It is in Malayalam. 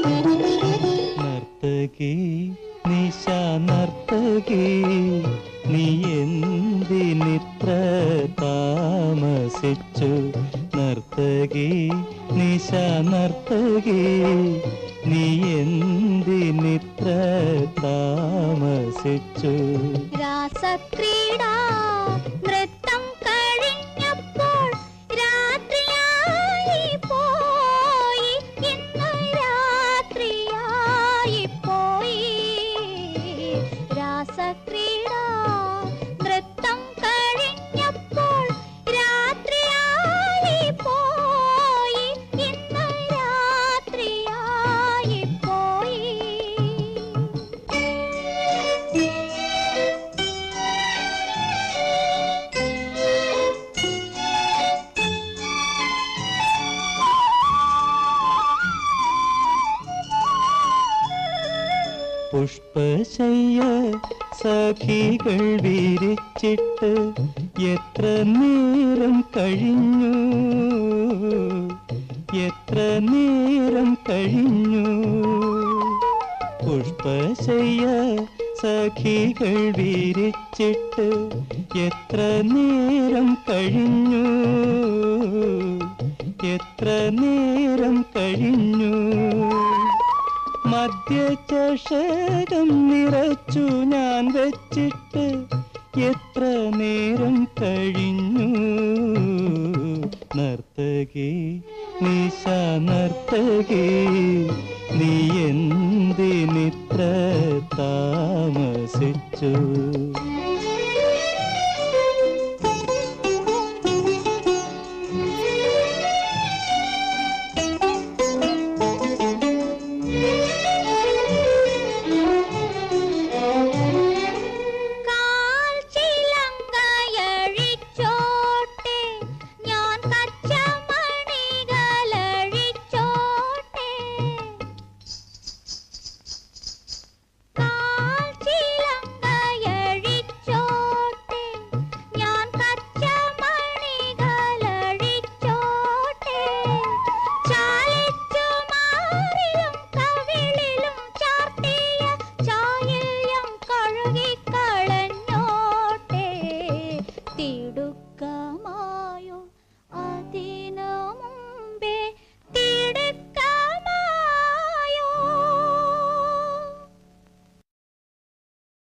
നർത്തകി നിശ നർത്തകി നീ എന്തിനിത്ര താമസിച്ചു നർത്തകി നിശ നർത്തകി നീ എന്തിനിത്ര താമസിച്ചു രാസക്രീഡ നൃത്തം കഴിഞ്ഞപ്പോൾ രാത്രിയായി പോയി ഇന്ന് രാത്രിയായി പോയി രാസക്രീഡ നൃത്തം കഴിഞ്ഞപ്പോൾ രാത്രിയായി പോയി ഇന്ന് രാത്രിയായി പോയി പുഷ്പശയ്യ സഖികൾ വിരിച്ചിട്ട് എത്ര നേരം കഴിഞ്ഞു എത്ര നേരം കഴിഞ്ഞു പുഷ്പശയ്യ സഖികൾ വിരിച്ചിട്ട് എത്ര നേരം കഴിഞ്ഞു എത്ര നേരം കഴിഞ്ഞു മദ്യചഷകം നിറച്ചു ഞാൻ വെച്ചിട്ട് എത്ര നേരം കഴിഞ്ഞു നർത്തകി നിശ നർത്തകി നീ എന്തിനിത്ര താമസിച്ചു